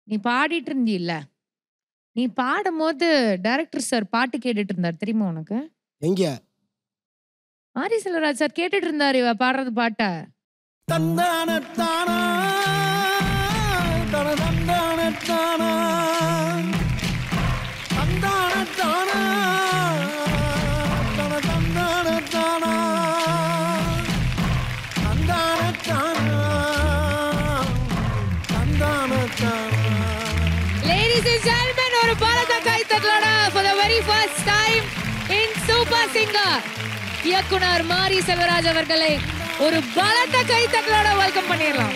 நீ பாடிட்டு இருந்தில்ல நீ பாடும்போது டைரக்டர் சார் பாட்டு கேட்டுட்டு இருந்தார் தெரியுமா உனக்கு எங்க மாரி செல்வராஜ் சார் கேட்டுட்டு இருந்தாரு இவ பாடுறது பாட்ட தந்தானத்தானா தனதந்தானத்தானா தந்தானத்தானா தனதந்தானத்தானா தந்தானத்தானா தந்தானத்தானா லேடிஸ் அண்ட் ஜென்டில்மென் ஒரு பலத்த கை தட்டலோட for the very first time in Super Singer இயக்குனர் மாரி செல்வராஜ் அவர்களை ஒரு பலத்த கை தட்டலோட வெல்கம் பண்ணிடலாம்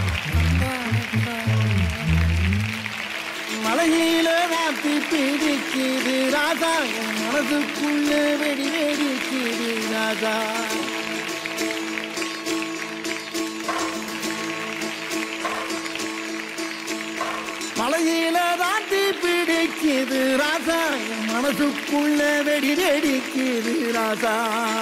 மலையில ராத்தி பிடிக்குது ராஜா என் மனதுக்குள்ள வெடி வெடிக்குது ராஜா மலையில ராத்தி பிடிக்குது ராஜா என் மனசுக்குள்ள வெடி வெடிக்குது ராஜா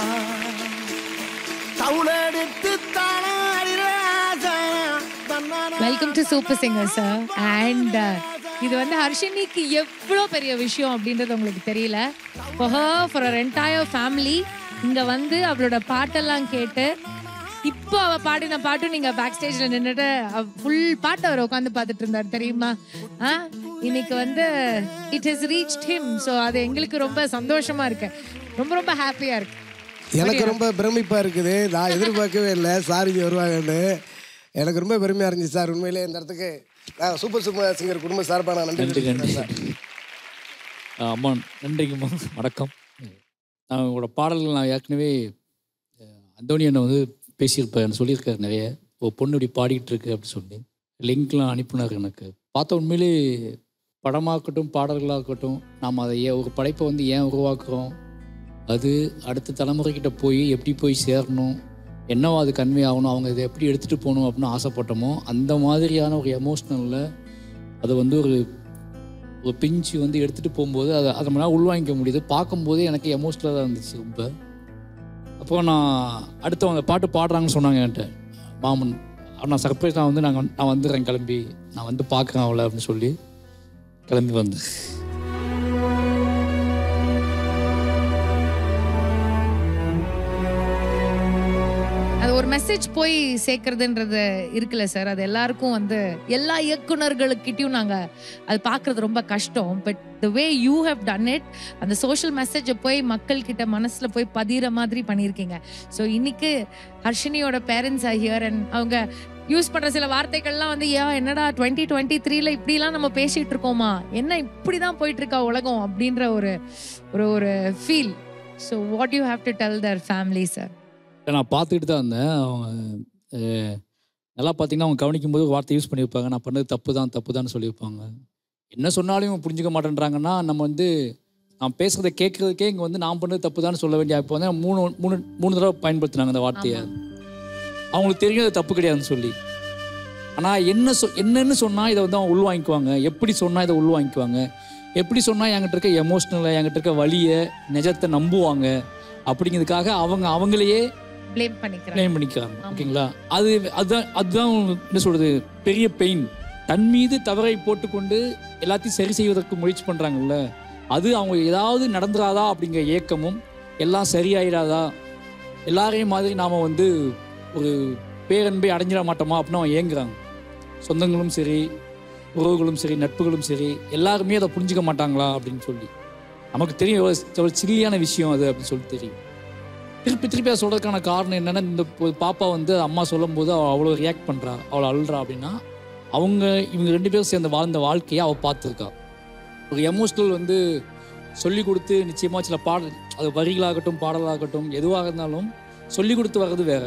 தவுளெடுத்து தானாடி ராஜா தன்னானா welcome to Super Singer sir and இது வந்து ஹர்ஷினிக்கு எவ்வளோ பெரிய விஷயம் அப்படின்றது உங்களுக்கு தெரியல ஃபார் அவர் என்டையர் ஃபேமிலி இங்கே வந்து அவளோட பாட்டெல்லாம் கேட்டு இப்போ அவ பாடின பாட்டும் நீங்க பேக் ஸ்டேஜ்ல நின்றுட்டு ஃபுல் பாட்டு அவர் உட்காந்து பார்த்துட்டு இருந்தார் தெரியுமா ஆ இன்னைக்கு வந்து it has reach him so அது எங்களுக்கு ரொம்ப சந்தோஷமா இருக்கு ரொம்ப ரொம்ப ஹாப்பியா இருக்கு எனக்கு ரொம்ப பிரமிப்பா இருக்குது நான் எதிர்பார்க்கவே இல்லை சார் இங்கே வருவாங்கன்னு எனக்கு ரொம்ப பெருமையா இருந்துச்சு சார் உண்மையிலே இந்த இடத்துக்கு நான் சூப்பர் சூப்பர் சிங்கர் குடும்ப சார்பாக நான் நன்றி நன்றி நன்றி தெரிவிச்சுக்கிறேன் சார் ஆ, அம்மா நன்றிங்கம்மா வணக்கம் நான் உங்களோட பாடல்கள் நான் ஏற்கனவே அஹ், அந்தோணி அண்ணன் வந்து பேசியிருப்பேன் சொல்லியிருக்காரு நிறைய ஒரு பொண்ணு இப்படி பாடிக்கிட்டு இருக்கு அப்படின்னு சொல்லி லிங்க்லாம் அனுப்பினார் எனக்கு பார்த்த உண்மையிலே படமாகட்டும் பாடல்களாக இருக்கட்டும் நாம் அதை ஏன் ஒரு படைப்பை வந்து ஏன் உருவாக்குறோம் அது அடுத்த தலைமுறைக்கிட்ட போய் எப்படி போய் சேரணும் என்னவோ அது கன்வே ஆகணும் அவங்க இதை எப்படி எடுத்துகிட்டு போகணும் அப்படின்னு ஆசைப்பட்டோமோ அந்த மாதிரியான ஒரு எமோஷ்னலில் அது வந்து ஒரு ஒரு பிஞ்சு வந்து எடுத்துகிட்டு போகும்போது அதை அதை நம்மளால் உள்வாங்கிக்க முடியுது பார்க்கும்போதே எனக்கு எமோஷ்னலாக இருந்துச்சு ரொம்ப அப்புறம் நான் அடுத்தவங்க பாட்டு பாடுறாங்கன்னு சொன்னாங்க என்கிட்ட மாமன் நான் சர்ப்ரைஸ் நான் வந்து நாங்கள் நான் வந்துடுறேன் கிளம்பி நான் வந்து பார்க்குறேன் அவளை அப்படின்னு சொல்லி கிளம்பி வந்தேன் அது ஒரு மெசேஜ் போய் சேர்க்கறதுன்றது இருக்குல்ல சார் அது எல்லாருக்கும் வந்து எல்லா இயக்குனர்களுக்கிட்டையும் நாங்க அது பார்க்கிறது ரொம்ப கஷ்டம் but the way you have done it அந்த சோஷியல் மெசேஜை போய் மக்கள் கிட்ட மனசுல போய் பதிகிற மாதிரி பண்ணியிருக்கீங்க ஸோ இன்னைக்கு ஹர்ஷினியோட பேரண்ட்ஸ் ஆர் ஹியர் அண்ட் அவங்க யூஸ் பண்ற சில வார்த்தைகள்லாம் வந்து ஏன் என்னடா டுவெண்ட்டி டுவெண்ட்டி த்ரீல இப்படிலாம் நம்ம பேசிட்டு இருக்கோமா என்ன இப்படிதான் போயிட்டு இருக்கா உலகம் அப்படின்ற ஒரு ஒரு ஒரு feel so what you have to tell their family sir நான் பார்த்துக்கிட்டு தான் இருந்தேன் அவங்க அஹ், நல்லா பார்த்தீங்கன்னா அவங்க கவனிக்கும் போது ஒரு வார்த்தை யூஸ் பண்ணியிருப்பாங்க நான் பண்ணது தப்பு தான் தப்பு தான் சொல்லியிருப்பாங்க என்ன சொன்னாலும் இவங்க புரிஞ்சுக்க மாட்டேன்றாங்கன்னா நம்ம வந்து நான் பேசுறதை கேட்கறதுக்கே இங்கே வந்து நான் பண்ணது தப்பு தான் சொல்ல வேண்டிய இப்போ வந்து மூணு மூணு மூணு தடவை பயன்படுத்தினாங்க அந்த வார்த்தையை அவங்களுக்கு தெரியும் அது தப்பு கிடையாதுன்னு சொல்லி ஆனால் என்ன சொ என்னன்னு சொன்னால் இதை வந்து அவங்க உள்வாங்கிக்குவாங்க எப்படி சொன்னால் இதை உள்வாங்கிக்குவாங்க எப்படி சொன்னால் என்கிட்ட இருக்க எமோஷ்னலை என்கிட்ட இருக்க வலியை நிஜத்தை நம்புவாங்க அப்படிங்கிறதுக்காக அவங்க அவங்களையே ப்ளேம் பண்ணிக்கிறேன் ப்ளேம் பண்ணிக்கிறாங்க ஓகேங்களா அது அதுதான் அதுதான் என்ன சொல்றது பெரிய பெயின் தன் மீது தவறை போட்டுக்கொண்டு எல்லாத்தையும் சரி செய்வதற்கு முயற்சி பண்றாங்கல்ல அது அவங்க ஏதாவது நடந்துராதா அப்படிங்கிற ஏக்கமும் எல்லாம் சரியாயிடாதா எல்லாரையும் மாதிரி நாம வந்து ஒரு பேரன்பை அடைஞ்சிட மாட்டோமா அப்படின்னு அவங்க ஏங்குறாங்க சொந்தங்களும் சரி உறவுகளும் சரி நட்புகளும் சரி எல்லாருமே அதை புரிஞ்சுக்க மாட்டாங்களா அப்படின்னு சொல்லி நமக்கு தெரியும் எவ்வளவு எவ்வளவு சில்லியான விஷயம் அது அப்படின்னு சொல்லி தெரியும் திருப்பி திருப்பி அதை சொல்றதுக்கான காரணம் என்னன்னா இந்த பொ- பாப்பா வந்து அம்மா சொல்லும்போது அவள் அவ்வளோ ரியாக்ட் பண்றா அவளை அழுறா அப்படின்னா அவங்க இவங்க ரெண்டு பேரும் சேர்ந்து வாழ்ந்த வாழ்க்கையை அவள் பார்த்துருக்கா ஒரு எமோஷ்னல் வந்து சொல்லி கொடுத்து நிச்சயமா சில பாடல் அது வரிகளாகட்டும் பாடலாகட்டும் எதுவாக இருந்தாலும் சொல்லி கொடுத்து வர்றது வேற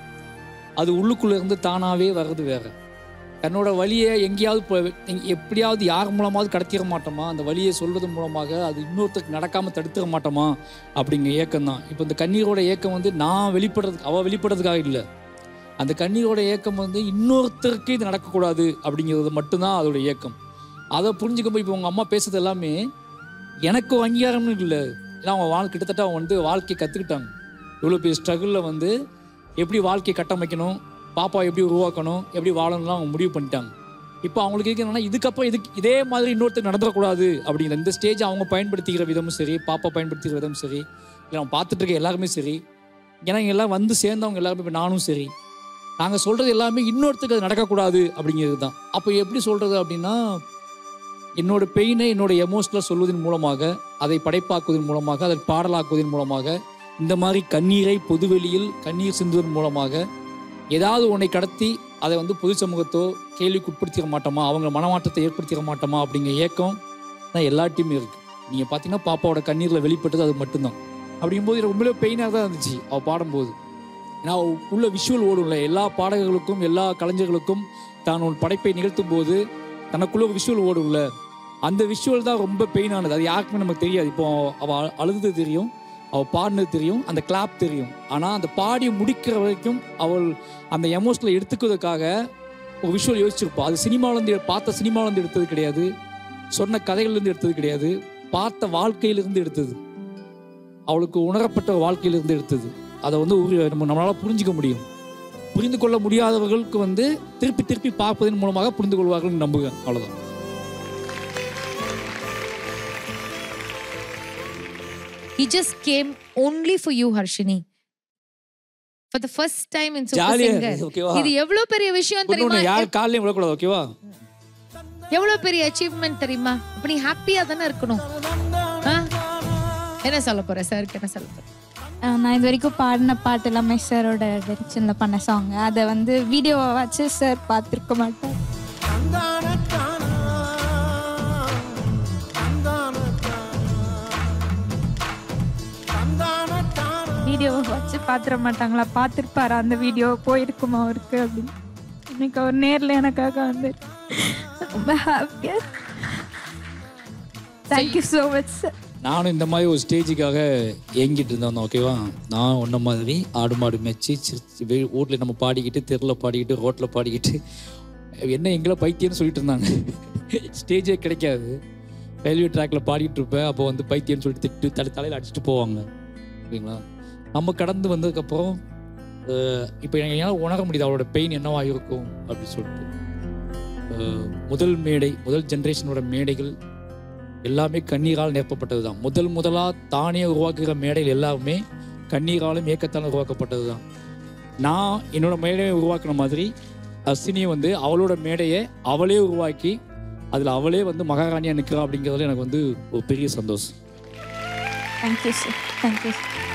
அது உள்ளுக்குள்ள இருந்து தானாவே வர்றது வேற தன்னோட வழியை எங்கேயாவது இப்போ எங்க- எப்படியாவது யார் மூலமாவது கடத்திட மாட்டோமா அந்த வழியை சொல்வது மூலமாக அது இன்னொருத்தருக்கு நடக்காம தடுத்துட மாட்டோமா அப்படிங்கிற ஏக்கம் தான் இப்போ இந்த கண்ணீரோட ஏக்கம் வந்து நான் வெளிப்படுறதுக்கு அவள் வெளிப்படுறதுக்காக இல்லை அந்த கண்ணீரோட ஏக்கம் வந்து இன்னொருத்தருக்கு இது நடக்கக்கூடாது அப்படிங்கிறது மட்டும்தான் அதோட ஏக்கம் அதை புரிஞ்சுக்கும் போது இப்போ உங்கள் அம்மா பேசுறது எல்லாமே எனக்கு ஒரு அங்கீகாரம்னு இல்லை ஏன்னா அவங்க வாழ் கிட்டத்தட்ட அவங்க வந்து வாழ்க்கையை கற்றுக்கிட்டாங்க இவ்வளோ பெரிய ஸ்ட்ரகிளில் வந்து எப்படி வாழ்க்கையை கட்டமைக்கணும் பாப்பா எப்படி உருவாக்கணும் எப்படி வாழணும்லாம் அவங்க முடிவு பண்ணிட்டாங்க இப்போ அவங்களுக்கு இருக்கு என்னன்னா இதுக்கப்புறம் இதுக்கு இதே மாதிரி இன்னொருத்தர் நடந்துடக்கூடாது அப்படிங்கிற இந்த ஸ்டேஜ் அவங்க பயன்படுத்திக்கிற விதமும் சரி பாப்பா பயன்படுத்திக்கிற விதமும் சரி இல்லை நம்ம பார்த்துட்டு இருக்க எல்லாருமே சரி ஏன்னா இங்க எல்லாம் வந்து சேர்ந்தவங்க எல்லாருமே இப்போ நானும் சரி நாங்கள் சொல்கிறது எல்லாமே இன்னொருத்தருக்கு அது நடக்கக்கூடாது அப்படிங்கிறது தான் அப்போ எப்படி சொல்கிறது அப்படின்னா என்னோட பெயினை என்னோட எமோஷனலாக சொல்வதன் மூலமாக அதை படைப்பாக்குவதன் மூலமாக அதை பாடலாக்குவதன் மூலமாக இந்த மாதிரி கண்ணீரை பொதுவெளியில் கண்ணீர் சிந்துவதன் மூலமாக ஏதாவது உன்னை கடத்தி அதை வந்து பொது சமூகத்தோ கேள்விக்கு உட்படுத்திக்க மாட்டோமா அவங்க மனமாற்றத்தை ஏற்படுத்திக்க மாட்டோமா அப்படிங்கிற ஏக்கம் தான் எல்லாட்டையுமே இருக்குது நீங்கள் பார்த்தீங்கன்னா பாப்பாவோட கண்ணீரில் வெளிப்பட்டது அது மட்டும்தான் அப்படிங்கும்போது எனக்கு உண்மையிலே பெயினாக தான் இருந்துச்சு அவள் பாடும்போது ஏன்னா அவ உள்ள விஷுவல் ஓடும்ல எல்லா பாடகர்களுக்கும் எல்லா கலைஞர்களுக்கும் தான் ஒரு படைப்பை நிகழ்த்தும் போது தனக்குள்ள ஒரு விஷுவல் ஓடும்ல அந்த விஷுவல் தான் ரொம்ப பெயினானது அது யாருக்குமே நமக்கு தெரியாது இப்போ அவள் அ- அழுதது தெரியும் அவள் பாடினது தெரியும் அந்த கிளாப் தெரியும் ஆனால் அந்த பாடி முடிக்கிற வரைக்கும் அவள் அந்த எமோஷனலை எடுத்துக்கிறதுக்காக ஒரு விஷுவல் யோசிச்சிருப்பா அது சினிமாவிலேருந்து பார்த்த சினிமாவிலேருந்து எடுத்தது கிடையாது சொன்ன கதைகள்லேருந்து எடுத்தது கிடையாது பார்த்த வாழ்க்கையிலிருந்து எடுத்தது அவளுக்கு உணரப்பட்ட வாழ்க்கையிலிருந்து எடுத்தது அதை வந்து ஒரு நம்ம நம்மளால் புரிஞ்சிக்க முடியும் புரிந்து கொள்ள முடியாதவர்களுக்கு வந்து திருப்பி திருப்பி பார்ப்பதன் மூலமாக புரிந்து கொள்வார்கள் நம்புகிறேன் அவ்வளோதான் He just came only for you, Harshini. For the first time in Super ஜாலியா Singer. இருக்கு, ஓகேவா இது எவ்வளவு பெரிய விஷயம் தெரியுமா இன்னொன்று யார் காலையும் விழக்கூடாது ஓகேவா எவ்வளவு பெரிய அச்சீவ்மெண்ட் தெரியுமா அப்ப நீ ஹாப்பியா தானே இருக்கணும் ஆ? என்ன சொல்ல போற சாருக்கு என்ன சொல்ல போற அஹ் நான் இது வரைக்கும் பாடின பாட்டு எல்லாமே சாரோட டைரக்ஷனில் பண்ண சாங் அதை வந்து வீடியோவை வச்சு சார் பார்த்துருக்க மாட்டார் தந்தான தானா தந்தான தந்தான தானா வீடியோவை வச்சு பார்த்துட மாட்டாங்களா பார்த்துருப்பாரு அந்த வீடியோ போயிருக்குமா அவருக்கு அப்படின்னு இன்னைக்கு அவர் நேரில் எனக்காக வந்து ரொம்ப ஹாப்பியாக தேங்க்யூ ஸோ மச் சார் நானும் இந்த மாதிரி ஒரு ஸ்டேஜுக்காக ஏங்கிட்டு இருந்தேன் ஓகேவா நான் உன்ன மாதிரி ஆடு மாடு மேய்ச்சி சிரிச்சு வீட்டில் நம்ம பாடிக்கிட்டு தெருவில் பாடிக்கிட்டு ரோட்டில் பாடிக்கிட்டு என்ன எங்களை பைத்தியம்னு சொல்லிட்டு இருந்தாங்க ஸ்டேஜே கிடைக்காது ரயில்வே ட்ராக்ல பாடிட்டு இருப்பேன் அப்போ வந்து பைத்தியம்னு சொல்லிட்டு திட்டு தலை தலையில் அடிச்சுட்டு போவாங்க ஓகேங்களா நம்ம கடந்து வந்ததுக்கப்புறம் இப்போ என்னால் உணர முடியுது அவளோட பெயின் என்னவா இருக்கும் அப்படின்னு சொல்லிட்டு அஹ், முதல் மேடை முதல் ஜென்ரேஷனோட மேடைகள் எல்லாமே கண்ணீரால் நிரப்பப்பட்டது தான் முதல் முதலாக தானே உருவாக்குகிற மேடைகள் எல்லாமே கண்ணீராலும் ஏக்கத்தாலும் உருவாக்கப்பட்டது தான் நான் என்னோட மேடையை உருவாக்குன மாதிரி அஸ்வினியை வந்து அவளோட மேடையை அவளே உருவாக்கி அதில் அவளே வந்து மகாராணியாக நிற்கிறா அப்படிங்கிறதுல எனக்கு வந்து ஒரு பெரிய சந்தோஷம் தேங்க்யூ சார் தேங்க்யூ சார்